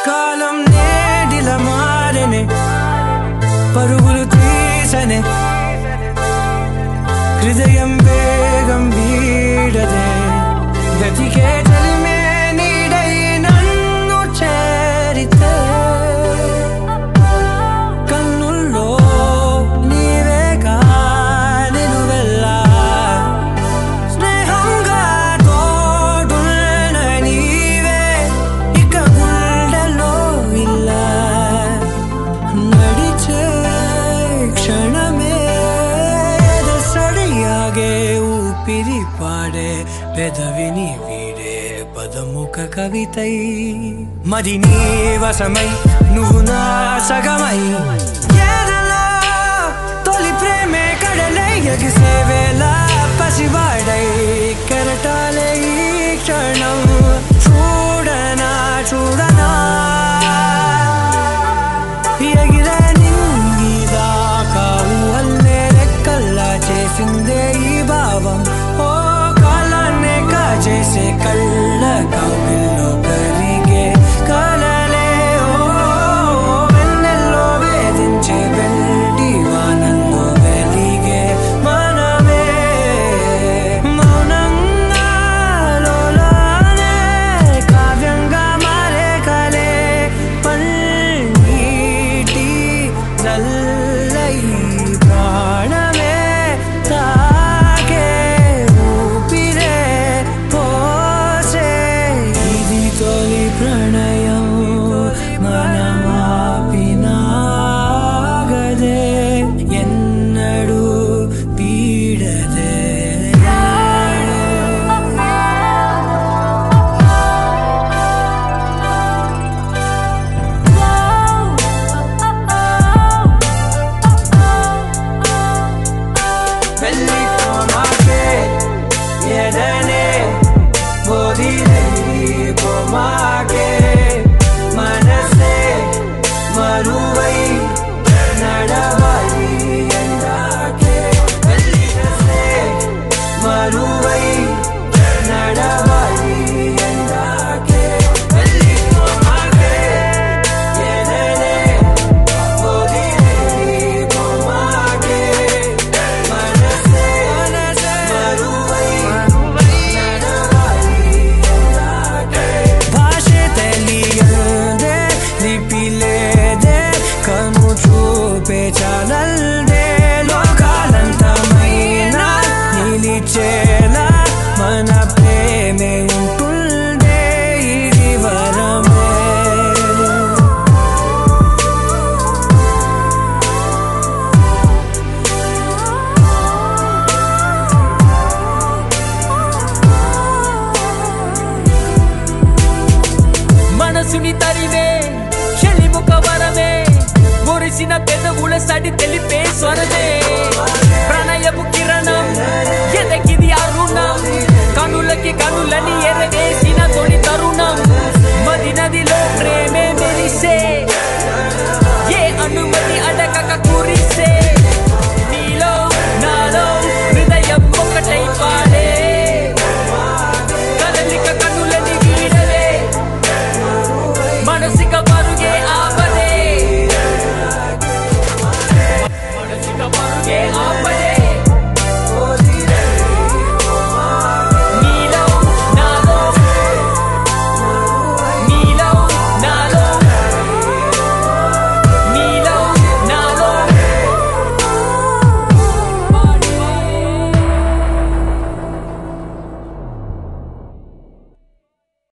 కాలం నేడిల మారనే పరుగులు తీసనే హృదయం వేగం వీడదే గతికే చలిమే నీడై నన్ను చేరితే కన్నుల్లో నీవేగా నిలువెల్లా స్నేహంగా తోడున్న నీవే ఇక గుండెలో ఇలా నడిచే క్షణమే సడియాగే ఊపిరి పాడే పెదవిని వీడే పదముఖ కవితై మరి నీ వశమై నువ్వు నా సగమై ఎదలో తొలి ప్రేమే కడలై ఎగిసే వేళ పసివాడై కెరటాలే ఈ క్షణం చూడనా చూడనా ఎగిరే నింగిదాకా ఊహల్లే రెక్కల్లా చేసిందే ఈ భావం ఓ కాలాన్నే కాచేసే కళ్ళ కవిల్లో కరిగే కలలే ఓ వెన్నెల్లో వేధించే వెండి వానల్లో వెలిగే మనమే మౌనంగా లోలానే కావ్యంగా మారే కలే పన్నీటి జల్లై ప్రాణమే తాకే ఊపిరే పోసే ఇది తొలి ప్రణయం మనమాపినాగదే ఎన్నడూ పీడదే వెళ్ళిపోమాకే ఎదనే వదిలేపోమాకే మనసే మరువై నడవాలి ఎందాకే వెళ్ళినసే మరువై నడవాలి ఎందాకే వెళ్ళిపోమాకే ఎదనే వదిలేపోమాకే మనసే మరువై నడవాలి ఎందాకే భాషೆ తెలియదే లిపిలేదే కను చూపే చాలల్దే లోకాలంతమైన నిలిచేలా మన ప్రేమే ఉంటుందే ఇది వరమే మనసుని తరివే చెలిముఖ వరమే మురిసిన పెదవుల సడి తెలిపే స్వరమే